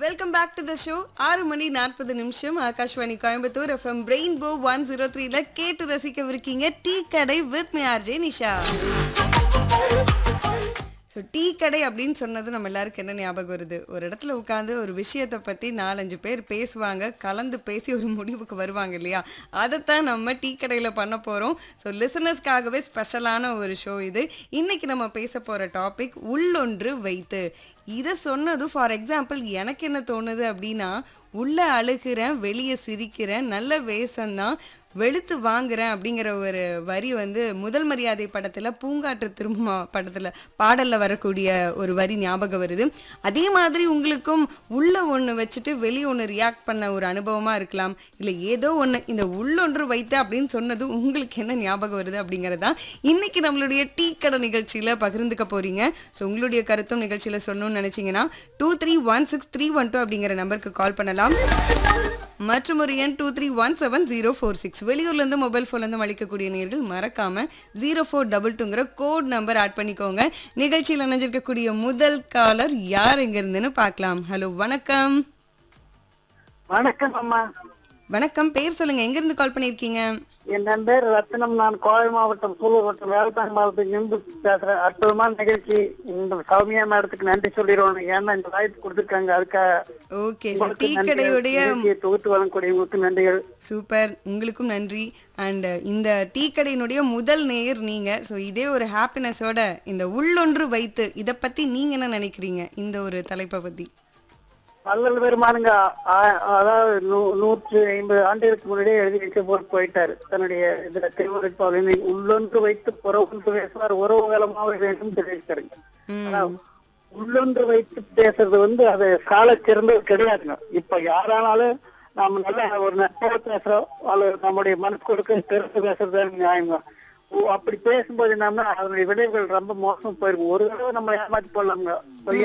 Welcome back to the show ஆறு மணி நாற்பது நிமிஷம் Akashvani Coimbatore FM rainbow one zero த்ரீல கேட்டு ரசிக்கவிருக்கீங்க டீ கடை with me RJ Nisha so tea கடை அப்படின்னு சொன்னது நம்ம எல்லாருக்கும் என்ன ஞாபகம் வருது ஒரு இடத்துல உட்காந்து ஒரு விஷயத்தை பற்றி நாலஞ்சு பேர் பேசுவாங்க கலந்து பேசி ஒரு முடிவுக்கு வருவாங்க இல்லையா அதைத்தான் நம்ம டீ கடையில் பண்ண போகிறோம் ஸோ லிசனர்ஸ்க்காகவே ஸ்பெஷலான ஒரு ஷோ இது இன்னைக்கு நம்ம பேச போகிற டாபிக் உள்ளொன்று வைத்து இதை சொன்னது ஃபார் எக்ஸாம்பிள் எனக்கு என்ன தோணுது அப்படின்னா உள்ள அழுகிறேன் வெளியே சிரிக்கிறேன் நல்ல வேஷம்தான் வெளுத்து வாங்குறேன் அப்படிங்கிற ஒரு வரி வந்து முதல் மரியாதை படத்துல பூங்காற்று திரும்ப படத்துல பாடல்ல வரக்கூடிய ஒரு வரி ஞாபகம் வருது அதே மாதிரி உங்களுக்கும் உள்ள ஒண்ணு வச்சுட்டு வெளியே ஒண்ணு ரியாக்ட் பண்ண ஒரு அனுபவமா இருக்கலாம் இல்ல ஏதோ ஒண்ணு இந்த உள்ளொன்று வைத்து அப்படின்னு சொன்னது உங்களுக்கு என்ன ஞாபகம் வருது அப்படிங்கறதா இன்னைக்கு நம்மளுடைய டீ கடை நிகழ்ச்சியில பகிர்ந்துக்க போறீங்க ஸோ உங்களுடைய கருத்தும் நிகழ்ச்சியில சொல்லணும்னு நினைச்சீங்கன்னா two three one six three one two அப்படிங்கிற நம்பருக்கு கால் பண்ணலாம் மற்றும் ஒரு எண் two three one seven zero four six வெளியூர்லேருந்து மொபைல் ஃபோன்லேருந்து அளிக்கக்கூடிய நேர்கள் மறக்காம ஜீரோ ஃபோர் டபுள் டூங்கிற கோட் நம்பர் ஆட் பண்ணிக்கோங்க நிகழ்ச்சியில் இணைஞ்சிருக்கக்கூடிய முதல் காலர் யார் எங்க இருந்துன்னு பார்க்கலாம் ஹலோ வணக்கம் வணக்கம் அம்மா வணக்கம் பேர் சொல்லுங்க எங்க இருந்து கால் பண்ணியிருக்கீங்க என் பேர் ரத்னம் நான் கோவை மாவட்டம் சூலூர் வட்டம் வேலத்தாங்க மாவட்டத்தில் இருந்து பேசுறேன் அற்புதமான நிகழ்ச்சி இந்த சௌமியா மேடத்துக்கு நன்றி சொல்லிடுவோம் ஏன்னா இந்த வாய்ப்பு கொடுத்துருக்காங்க அதுக்காக ஓகே ஸோ உங்களுக்கு டீ நன்றிகள். கடையுடைய நிகழ்ச்சியை தொகுத்து வழங்கக்கூடியவங்களுக்கு நன்றிகள் சூப்பர் உங்களுக்கும் நன்றி அண்ட் இந்த டீ கடையினுடைய முதல் நேயர் நீங்க ஸோ இதே ஒரு ஹாப்பினஸோட இந்த உள்ளொன்று வைத்து இதை பத்தி நீங்க என்ன நினைக்கிறீங்க இந்த ஒரு தலைப்பை பத்தி வள்ளல் பெருமானுங்க ஆ- அதாவது நூ- நூற்றி ஐம்பது ஆண்டுகளுக்கு முன்னாடியே எழுதி வைக்க போட்டு போயிட்டாரு தன்னுடைய இதுல திருவருட்பாவினை உள்ளொன்று வைத்து புறஒன்று பேசுவார் உறவுகளமாக வேண்டும் தெரிவித்தாருங்க ஆனா, உள்ளொன்று வைத்து பேசுறது வந்து அது கால சிறந்தது கிடையாதுங்க இப்ப யாரானாலும் நாம நல்ல ஒரு நட்பாக பேசுறோம் அல்லது நம்முடைய மனசு கொடுக்க திறந்து பேசுறது நியாயங்க ஓ, அப்படி பேசும்போது என்னன்னா அதனுடைய விளைவுகள் ரொம்ப மோசம் போயிருக்கும் ஒரு தடவை நம்ம ஏமாத்தி போடலாம்ங்க